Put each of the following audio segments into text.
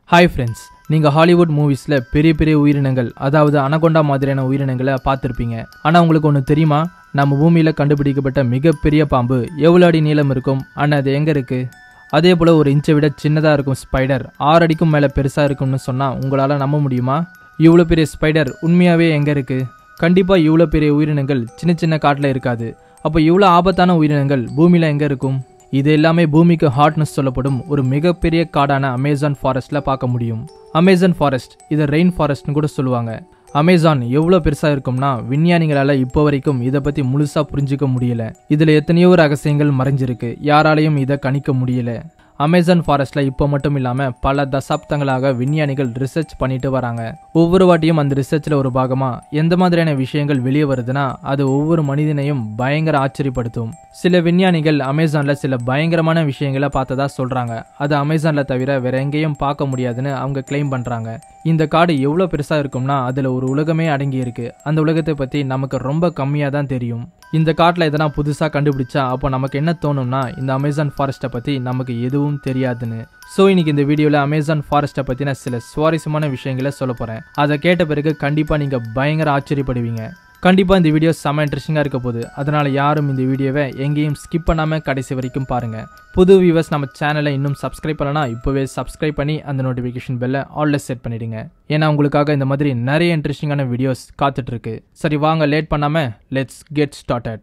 hi friends நீங்கள் Hollywood மூவிஸில் பெரிய பெரிய உயிரினங்கள் அதாவது அனகொண்டா மாதிரியான உயிரினங்களை பார்த்துருப்பீங்க ஆனால் உங்களுக்கு ஒன்று தெரியுமா நம்ம பூமியில் கண்டுபிடிக்கப்பட்ட மிகப்பெரிய பாம்பு எவ்வளோ அடி நீளம் இருக்கும் ஆனால் அது எங்கே இருக்குது அதே போல் ஒரு இன்ச்சை விட சின்னதாக இருக்கும் ஸ்பைடர் ஆறு அடிக்கும் மேலே பெருசாக இருக்கும்னு சொன்னால் உங்களால் நம்ப முடியுமா இவ்வளோ பெரிய ஸ்பைடர் உண்மையாகவே எங்கே இருக்குது கண்டிப்பாக இவ்வளோ பெரிய உயிரினங்கள் சின்ன சின்ன காட்டில் இருக்காது அப்போ இவ்வளோ ஆபத்தான உயிரினங்கள் பூமியில் எங்கே இருக்கும் இது எல்லாமே பூமிக்கு ஹாட்னஸ் சொல்லப்படும் ஒரு மிகப்பெரிய காடான அமேசான் ஃபாரஸ்ட்டில் பார்க்க முடியும் அமேசான் ஃபாரஸ்ட் இதை ரெயின் ஃபாரஸ்ட்னு கூட சொல்லுவாங்க அமேசான் எவ்வளோ பெருசாக இருக்கும்னா விஞ்ஞானிகளால் இப்போ வரைக்கும் இதை பற்றி முழுசாக புரிஞ்சுக்க முடியல இதில் எத்தனையோ ரகசியங்கள் மறைஞ்சிருக்கு யாராலையும் இதை கணிக்க முடியல அமேசான் ஃபாரஸ்ட்ல இப்போ மட்டும் இல்லாமல் பல தசாப்தங்களாக விஞ்ஞானிகள் ரிசர்ச் பண்ணிட்டு வராங்க ஒவ்வொரு வாட்டியும் அந்த ரிசர்ச்சில் ஒரு பாகமா எந்த மாதிரியான விஷயங்கள் வெளியே வருதுன்னா அது ஒவ்வொரு மனிதனையும் பயங்கர ஆச்சரியப்படுத்தும் சில விஞ்ஞானிகள் அமேசான்ல சில பயங்கரமான விஷயங்களை பார்த்ததா சொல்றாங்க அது அமேசான்ல தவிர வேற எங்கேயும் பார்க்க முடியாதுன்னு அவங்க கிளைம் பண்றாங்க இந்த காடு எவ்வளோ பெருசா இருக்கும்னா அதுல ஒரு உலகமே அடங்கி இருக்கு அந்த உலகத்தை பத்தி நமக்கு ரொம்ப கம்மியாக தான் தெரியும் இந்த காட்டில் எதனா புதுசாக கண்டுபிடிச்சா அப்போ நமக்கு என்ன தோணும்னா இந்த அமேசான் ஃபாரஸ்ட்டை பற்றி நமக்கு எதுவும் தெரியாதுன்னு ஸோ இன்னைக்கு இந்த வீடியோவில் அமேசான் ஃபாரஸ்ட்டை பற்றின சில சுவாரஸ்யமான விஷயங்களை சொல்ல போகிறேன் அதை கேட்ட பிறகு கண்டிப்பாக நீங்கள் பயங்கர ஆச்சரியப்படுவீங்க கண்டிப்பாக இந்த வீடியோ செம்ம இன்ட்ரெஸ்டிங்காக இருக்க போகுது அதனால் யாரும் இந்த வீடியோவை எங்கேயும் ஸ்கிப் பண்ணாமல் கடைசி வரைக்கும் பாருங்கள் புது வியூவர்ஸ் நம்ம சேனலை இன்னும் சப்ஸ்கிரைப் பண்ணலனா இப்போவே சப்ஸ்கிரைப் பண்ணி அந்த நோட்டிஃபிகேஷன் பெல்லை ஆல்ல செட் பண்ணிடுங்க ஏன்னா உங்களுக்காக இந்த மாதிரி நிறைய இன்ட்ரெஸ்டிங்கான வீடியோஸ் காத்துட்ருக்கு சரி வாங்க லேட் பண்ணாமல் லெட்ஸ் கெட் ஸ்டார்டட்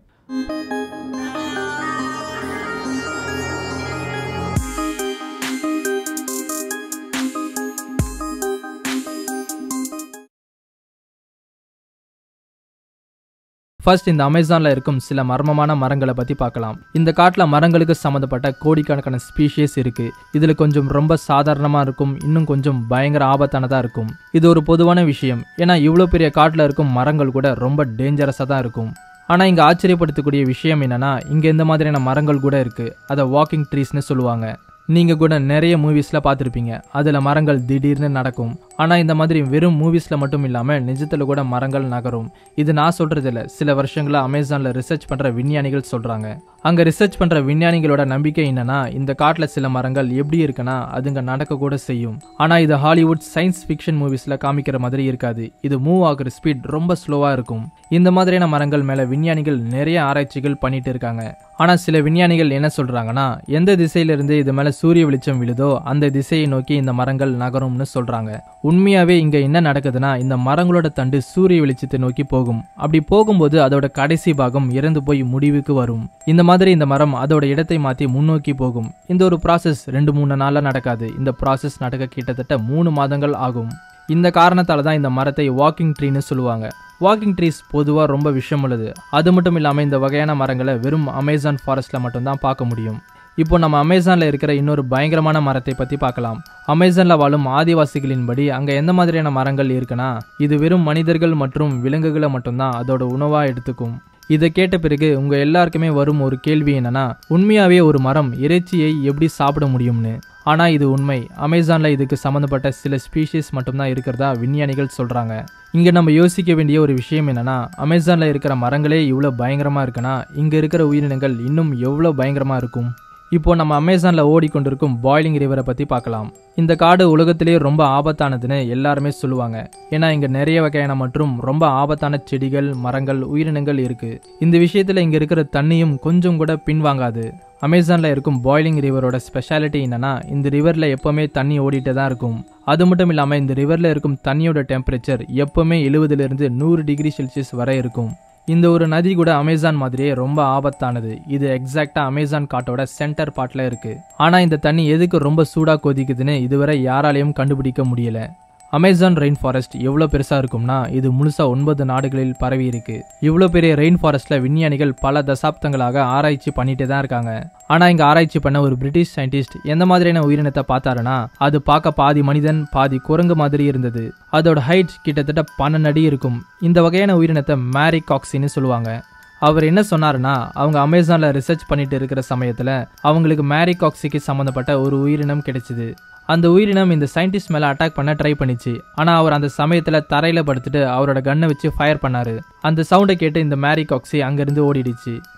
ஃபர்ஸ்ட் இந்த அமேசானில் இருக்கும் சில மர்மமான மரங்களை பற்றி பார்க்கலாம் இந்த காட்டில் மரங்களுக்கு சம்மந்தப்பட்ட கோடிக்கணக்கான ஸ்பீஷியஸ் இருக்குது இதில் கொஞ்சம் ரொம்ப சாதாரணமாக இருக்கும் இன்னும் கொஞ்சம் பயங்கர ஆபத்தானதாக இருக்கும் இது ஒரு பொதுவான விஷயம் ஏன்னா இவ்வளோ பெரிய காட்டில் இருக்கும் மரங்கள் கூட ரொம்ப டேஞ்சரஸாக தான் இருக்கும் ஆனால் இங்கே ஆச்சரியப்படுத்தக்கூடிய விஷயம் என்னன்னா இங்கே இந்த மாதிரியான மரங்கள் கூட இருக்குது அதை வாக்கிங் ட்ரீஸ்னு சொல்லுவாங்க நீங்கள் கூட நிறைய மூவிஸில் பார்த்துருப்பீங்க அதில் மரங்கள் திடீர்னு நடக்கும் ஆனால் இந்த மாதிரி வெறும் மூவிஸில் மட்டும் இல்லாமல் நிஜத்தில் கூட மரங்கள் நகரும் இது நான் சொல்கிறது இல்லை சில வருஷங்களாக அமேசானில் ரிசர்ச் பண்ணுற விஞ்ஞானிகள் சொல்கிறாங்க அங்கே ரிசர்ச் பண்ணுற விஞ்ஞானிகளோட நம்பிக்கை என்னன்னா இந்த காட்டில் சில மரங்கள் எப்படி இருக்குன்னா அதுங்க நடக்க கூட செய்யும் ஆனால் இது ஹாலிவுட் சயின்ஸ் ஃபிக்ஷன் மூவிஸில் காமிக்கிற மாதிரி இருக்காது இது மூவ் ஆகுற ஸ்பீட் ரொம்ப ஸ்லோவாக இருக்கும் இந்த மாதிரியான மரங்கள் மேலே விஞ்ஞானிகள் நிறைய ஆராய்ச்சிகள் பண்ணிட்டு இருக்காங்க ஆனால் சில விஞ்ஞானிகள் என்ன சொல்கிறாங்கன்னா எந்த திசையிலிருந்து இது மேலே சூரிய வெளிச்சம் விழுதோ அந்த திசையை நோக்கி இந்த மரங்கள் நகரும்னு சொல்கிறாங்க உண்மையாகவே இங்கே என்ன நடக்குதுன்னா இந்த மரங்களோட தண்டு சூரிய வெளிச்சத்தை நோக்கி போகும் அப்படி போகும்போது அதோட கடைசி பாகம் இறந்து போய் முடிவுக்கு வரும் இந்த மாதிரி இந்த மரம் அதோட இடத்தை மாற்றி முன்னோக்கி போகும் இந்த ஒரு ப்ராசஸ் ரெண்டு மூணு நாளில் நடக்காது இந்த ப்ராசஸ் நடக்க கிட்டத்தட்ட மூணு மாதங்கள் ஆகும் இந்த காரணத்தால தான் இந்த மரத்தை வாக்கிங் ட்ரீன்னு சொல்லுவாங்க வாக்கிங் ட்ரீஸ் பொதுவாக ரொம்ப விஷயம் உள்ளது அது மட்டும் இல்லாமல் இந்த வகையான மரங்களை வெறும் அமேசான் ஃபாரஸ்ட்டில் மட்டும்தான் பார்க்க முடியும் இப்போ நம்ம அமேசானில் இருக்கிற இன்னொரு பயங்கரமான மரத்தை பற்றி பார்க்கலாம் அமேசானில் வாழும் ஆதிவாசிகளின்படி அங்கே எந்த மாதிரியான மரங்கள் இருக்குன்னா இது வெறும் மனிதர்கள் மற்றும் விலங்குகளை மட்டும்தான் அதோட உணவாக எடுத்துக்கும் இதை கேட்ட பிறகு உங்க எல்லாருக்குமே வரும் ஒரு கேள்வி என்னன்னா உண்மையாவே ஒரு மரம் இறைச்சியை எப்படி சாப்பிட முடியும்னு ஆனா இது உண்மை அமேசான்ல இதுக்கு சம்மந்தப்பட்ட சில ஸ்பீஷீஸ் மட்டும்தான் இருக்கிறதா விஞ்ஞானிகள் சொல்றாங்க இங்க நம்ம யோசிக்க வேண்டிய ஒரு விஷயம் என்னன்னா அமேசான்ல இருக்கிற மரங்களே இவ்வளோ பயங்கரமா இருக்குன்னா இங்க இருக்கிற உயிரினங்கள் இன்னும் எவ்வளோ பயங்கரமா இருக்கும் இப்போ நம்ம அமேசானில் ஓடிக்கொண்டிருக்கும் பாய்லிங் ரிவரை பற்றி பார்க்கலாம் இந்த காடு உலகத்திலேயே ரொம்ப ஆபத்தானதுன்னு எல்லாருமே சொல்லுவாங்க ஏன்னா இங்கே நிறைய வகையான மற்றும் ரொம்ப ஆபத்தான செடிகள் மரங்கள் உயிரினங்கள் இருக்கு இந்த விஷயத்தில் இங்கே இருக்கிற தண்ணியும் கொஞ்சம் கூட பின்வாங்காது அமேசானில் இருக்கும் பாய்லிங் ரிவரோட ஸ்பெஷாலிட்டி என்னன்னா இந்த ரிவரில் எப்போவுமே தண்ணி ஓடிட்டே தான் இருக்கும் அது மட்டும் இல்லாமல் இந்த ரிவரில் இருக்கும் தண்ணியோட டெம்பரேச்சர் எப்போவுமே எழுபதுலேருந்து நூறு டிகிரி செல்சியஸ் வரை இருக்கும் இந்த ஒரு நதி கூட அமேசான் மாதிரியே ரொம்ப ஆபத்தானது இது எக்ஸாக்டா அமேசான் காட்டோட சென்டர் பார்ட்ல இருக்கு ஆனா இந்த தண்ணி எதுக்கு ரொம்ப சூடா கொதிக்குதுன்னு இதுவரை யாராலையும் கண்டுபிடிக்க முடியல அமேசான் ரெயின் ஃபாரஸ்ட் எவ்வளோ பெருசாக இருக்கும்னா இது முழுசாக ஒன்பது நாடுகளில் பரவி இருக்கு இவ்வளோ பெரிய ரெயின் ஃபாரஸ்ட்டில் விஞ்ஞானிகள் பல தசாப்தங்களாக ஆராய்ச்சி பண்ணிட்டு தான் இருக்காங்க ஆனால் இங்கே ஆராய்ச்சி பண்ண ஒரு பிரிட்டிஷ் சயின்டிஸ்ட் எந்த மாதிரியான உயிரினத்தை பார்த்தாருன்னா அது பார்க்க பாதி மனிதன் பாதி குரங்கு மாதிரி இருந்தது அதோட ஹைட் கிட்டத்தட்ட பன்னெண்டு அடி இருக்கும் இந்த வகையான உயிரினத்தை மேரி காக்ஸின்னு சொல்லுவாங்க அவர் என்ன சொன்னாருன்னா அவங்க அமேசானில் ரிசர்ச் பண்ணிட்டு இருக்கிற சமயத்தில் அவங்களுக்கு மேரி காக்ஸிக்கு சம்மந்தப்பட்ட ஒரு உயிரினம் கிடைச்சிது அந்த உயிரினம் இந்த சயின்டிஸ்ட் மேலே அட்டாக் பண்ண ட்ரை பண்ணிச்சு ஆனால் அவர் அந்த சமயத்தில் தரையில் படுத்துட்டு அவரோட கன்னை வச்சு ஃபயர் பண்ணாரு அந்த சவுண்டை கேட்டு இந்த மேரி காக்ஸி அங்கேருந்து ஓடிடுச்சு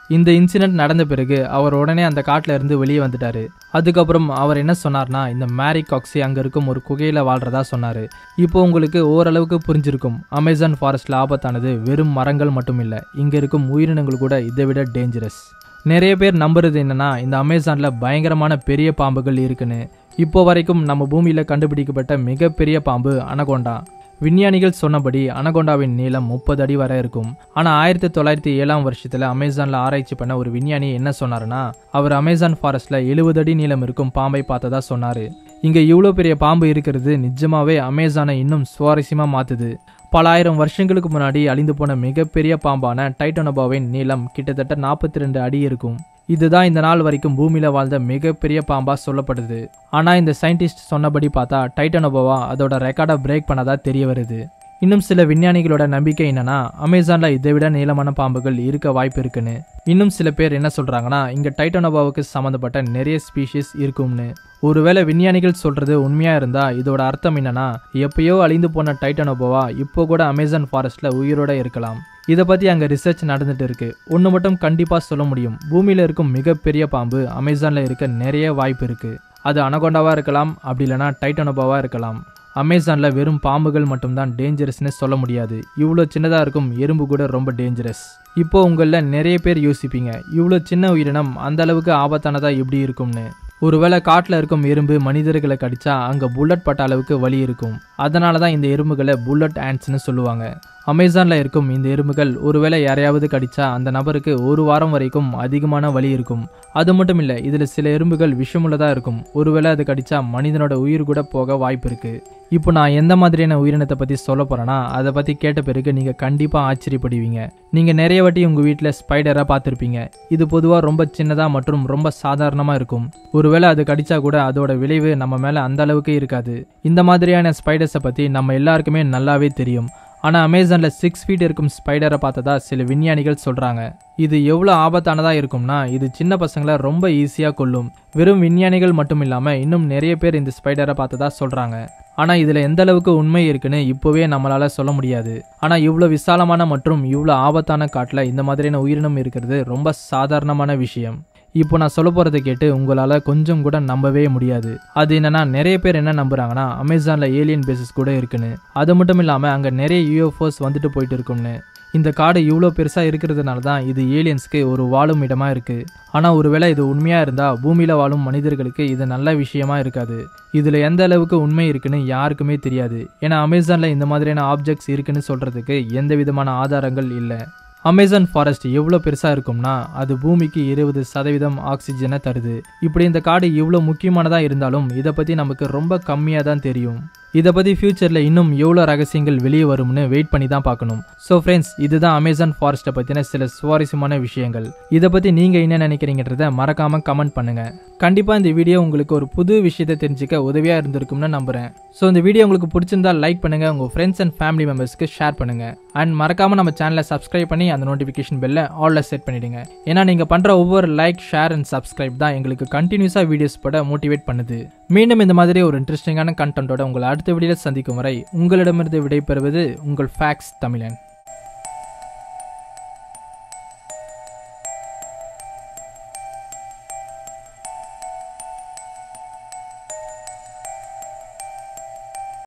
இந்த இன்சிடென்ட் நடந்த பிறகு அவர் உடனே அந்த காட்டுல இருந்து வெளியே வந்துட்டாரு அதுக்கப்புறம் அவர் என்ன சொன்னார்னா இந்த மேரி காக்ஸி அங்க இருக்கும் ஒரு குகையில வாழ்றதா சொன்னாரு இப்போ உங்களுக்கு ஓரளவுக்கு புரிஞ்சிருக்கும் அமேசான் ஃபாரஸ்ட்ல ஆபத்தானது வெறும் மரங்கள் மட்டும் இல்ல இங்க இருக்கும் உயிரினங்கள் கூட இதை விட டேஞ்சரஸ் நிறைய பேர் நம்புறது என்னன்னா இந்த அமேசான்ல பயங்கரமான பெரிய பாம்புகள் இருக்குன்னு இப்போ வரைக்கும் நம்ம பூமியில கண்டுபிடிக்கப்பட்ட மிகப்பெரிய பாம்பு அனகோண்டா விஞ்ஞானிகள் சொன்னபடி அனகொண்டாவின் நீளம் முப்பது அடி வரை இருக்கும் ஆனா ஆயிரத்தி தொள்ளாயிரத்தி ஏழாம் வருஷத்துல அமேசான்ல ஆராய்ச்சி பண்ண ஒரு விஞ்ஞானி என்ன சொன்னாருன்னா அவர் அமேசான் ஃபாரஸ்ட்ல எழுபது அடி நீளம் இருக்கும் பாம்பை பார்த்ததா சொன்னாரு இங்க இவ்வளோ பெரிய பாம்பு இருக்கிறது நிஜமாவே அமேசானை இன்னும் சுவாரஸ்யமா மாத்துது பல ஆயிரம் வருஷங்களுக்கு முன்னாடி அழிந்து போன மிகப்பெரிய பாம்பான டைட்டோனோபாவின் நீளம் கிட்டத்தட்ட நாற்பத்தி ரெண்டு அடி இருக்கும் இதுதான் இந்த நாள் வரைக்கும் பூமியில வாழ்ந்த மிகப்பெரிய பாம்பா சொல்லப்படுது ஆனா இந்த சயின்டிஸ்ட் சொன்னபடி பார்த்தா டைட்டனோபோவா அதோட ரெக்கார்டை பிரேக் பண்ணதா தெரிய வருது இன்னும் சில விஞ்ஞானிகளோட நம்பிக்கை என்னன்னா அமேசான்ல இதை விட நீளமான பாம்புகள் இருக்க வாய்ப்பு இருக்குன்னு இன்னும் சில பேர் என்ன சொல்றாங்கன்னா இங்க டைட்டனோபாவுக்கு சம்மந்தப்பட்ட நிறைய ஸ்பீஷிஸ் இருக்கும்னு ஒருவேளை விஞ்ஞானிகள் சொல்றது உண்மையா இருந்தா இதோட அர்த்தம் என்னன்னா எப்பயோ அழிந்து போன டைட்டனோபோவா இப்போ கூட அமேசான் ஃபாரஸ்ட்ல உயிரோட இருக்கலாம் இதை பத்தி அங்க ரிசர்ச் நடந்துட்டு இருக்கு ஒன்று மட்டும் கண்டிப்பா சொல்ல முடியும் பூமியில இருக்கும் மிகப்பெரிய பாம்பு அமேசான்ல இருக்க நிறைய வாய்ப்பு இருக்கு அது அனகொண்டாவா இருக்கலாம் அப்படி இல்லைனா டைட்டனோபாவா இருக்கலாம் அமேசான்ல வெறும் பாம்புகள் மட்டும்தான் டேஞ்சரஸ்னு சொல்ல முடியாது இவ்வளோ சின்னதாக இருக்கும் எறும்பு கூட ரொம்ப டேஞ்சரஸ் இப்போ உங்களில் நிறைய பேர் யோசிப்பீங்க இவ்வளோ சின்ன உயிரினம் அந்த அளவுக்கு ஆபத்தானதா எப்படி இருக்கும்னு ஒருவேளை காட்டில் இருக்கும் எறும்பு மனிதர்களை கடிச்சா அங்கே புல்லட் பட்ட அளவுக்கு வலி இருக்கும் அதனால தான் இந்த எறும்புகளை புல்லட் ஆண்ட்ஸ்னு சொல்லுவாங்க அமேசானில் இருக்கும் இந்த எறும்புகள் ஒருவேளை யாரையாவது கடிச்சா அந்த நபருக்கு ஒரு வாரம் வரைக்கும் அதிகமான வலி இருக்கும் அது மட்டும் இல்லை இதில் சில எறும்புகள் விஷமுள்ளதாக இருக்கும் ஒருவேளை அது கடிச்சா மனிதனோட உயிர் கூட போக வாய்ப்பு இருக்கு இப்போ நான் எந்த மாதிரியான உயிரினத்தை பற்றி சொல்ல போகிறேன்னா அதை பற்றி கேட்ட பிறகு நீங்கள் கண்டிப்பாக ஆச்சரியப்படுவீங்க நீங்கள் நிறைய வாட்டி உங்கள் வீட்டில் ஸ்பைடராக பார்த்துருப்பீங்க இது பொதுவாக ரொம்ப சின்னதாக மற்றும் ரொம்ப சாதாரணமாக இருக்கும் ஒருவேளை அது கடிச்சா கூட அதோட விளைவு நம்ம மேலே அந்த அளவுக்கு இருக்காது இந்த மாதிரியான ஸ்பைடர்ஸை பற்றி நம்ம எல்லாருக்குமே நல்லாவே தெரியும் ஆனால் அமேசானில் சிக்ஸ் ஃபீட் இருக்கும் ஸ்பைடரை பார்த்ததா சில விஞ்ஞானிகள் சொல்கிறாங்க இது எவ்வளோ ஆபத்தானதாக இருக்கும்னா இது சின்ன பசங்களை ரொம்ப ஈஸியாக கொல்லும் வெறும் விஞ்ஞானிகள் மட்டும் இல்லாமல் இன்னும் நிறைய பேர் இந்த ஸ்பைடரை பார்த்ததா சொல்கிறாங்க ஆனால் இதில் எந்த அளவுக்கு உண்மை இருக்குன்னு இப்போவே நம்மளால் சொல்ல முடியாது ஆனால் இவ்வளோ விசாலமான மற்றும் இவ்வளோ ஆபத்தான காட்டில் இந்த மாதிரியான உயிரினம் இருக்கிறது ரொம்ப சாதாரணமான விஷயம் இப்போ நான் சொல்ல போகிறத கேட்டு உங்களால் கொஞ்சம் கூட நம்பவே முடியாது அது என்னன்னா நிறைய பேர் என்ன நம்புறாங்கன்னா அமேசானில் ஏலியன் பேசஸ் கூட இருக்குன்னு அது மட்டும் இல்லாமல் அங்கே நிறைய யூஎஃப்ஓஸ் வந்துட்டு போயிட்டு இருக்கும்னு இந்த காடு இவ்வளோ பெருசாக இருக்கிறதுனால தான் இது ஏலியன்ஸ்க்கு ஒரு வாழும் இடமா இருக்குது ஆனால் ஒருவேளை இது உண்மையாக இருந்தால் பூமியில் வாழும் மனிதர்களுக்கு இது நல்ல விஷயமா இருக்காது இதில் எந்த அளவுக்கு உண்மை இருக்குன்னு யாருக்குமே தெரியாது ஏன்னா அமேசானில் இந்த மாதிரியான ஆப்ஜெக்ட்ஸ் இருக்குன்னு சொல்கிறதுக்கு எந்த விதமான ஆதாரங்கள் இல்லை அமேசான் ஃபாரஸ்ட் எவ்வளோ பெருசாக இருக்கும்னா அது பூமிக்கு இருபது சதவீதம் ஆக்சிஜனை தருது இப்படி இந்த காடு இவ்வளோ முக்கியமானதாக இருந்தாலும் இதை பற்றி நமக்கு ரொம்ப கம்மியாக தான் தெரியும் இதை பற்றி ஃப்யூச்சரில் இன்னும் எவ்வளோ ரகசியங்கள் வெளியே வரும்னு வெயிட் பண்ணி தான் பார்க்கணும் ஸோ ஃப்ரெண்ட்ஸ் இதுதான் அமேசான் ஃபாரஸ்ட்டை பற்றின சில சுவாரஸ்யமான விஷயங்கள் இதை பற்றி நீங்கள் என்ன நினைக்கிறீங்கன்றத மறக்காமல் கமெண்ட் பண்ணுங்கள் கண்டிப்பாக இந்த வீடியோ உங்களுக்கு ஒரு புது விஷயத்தை தெரிஞ்சுக்க உதவியாக இருந்திருக்கும்னு நம்புகிறேன் ஸோ இந்த வீடியோ உங்களுக்கு பிடிச்சிருந்தா லைக் பண்ணுங்கள் உங்கள் ஃப்ரெண்ட்ஸ் அண்ட் ஃபேமிலி மெம்பர்ஸ்க்கு ஷேர் பண்ணுங்கள் அண்ட் மறக்காமல் நம்ம சேனலை சப்ஸ்கிரைப் பண்ணி அந்த நோட்டிஃபிகேஷன் பெல்லை ஆலில் செட் பண்ணிடுங்க ஏன்னா நீங்கள் பண்ணுற ஒவ்வொரு லைக் ஷேர் அண்ட் சப்ஸ்கிரைப் தான் எங்களுக்கு கண்டினியூஸாக வீடியோஸ் போட மோட்டிவேட் பண்ணுது மீண்டும் இந்த மாதிரி ஒரு இன்ட்ரெஸ்டிங்கான கண்டென்ட்டோட உங்களை அடுத்த வீடியோவில் சந்திக்கும் வரை உங்களிடமிருந்து விடைபெறுவது உங்கள் ஃபேக்ஸ் தமிழன்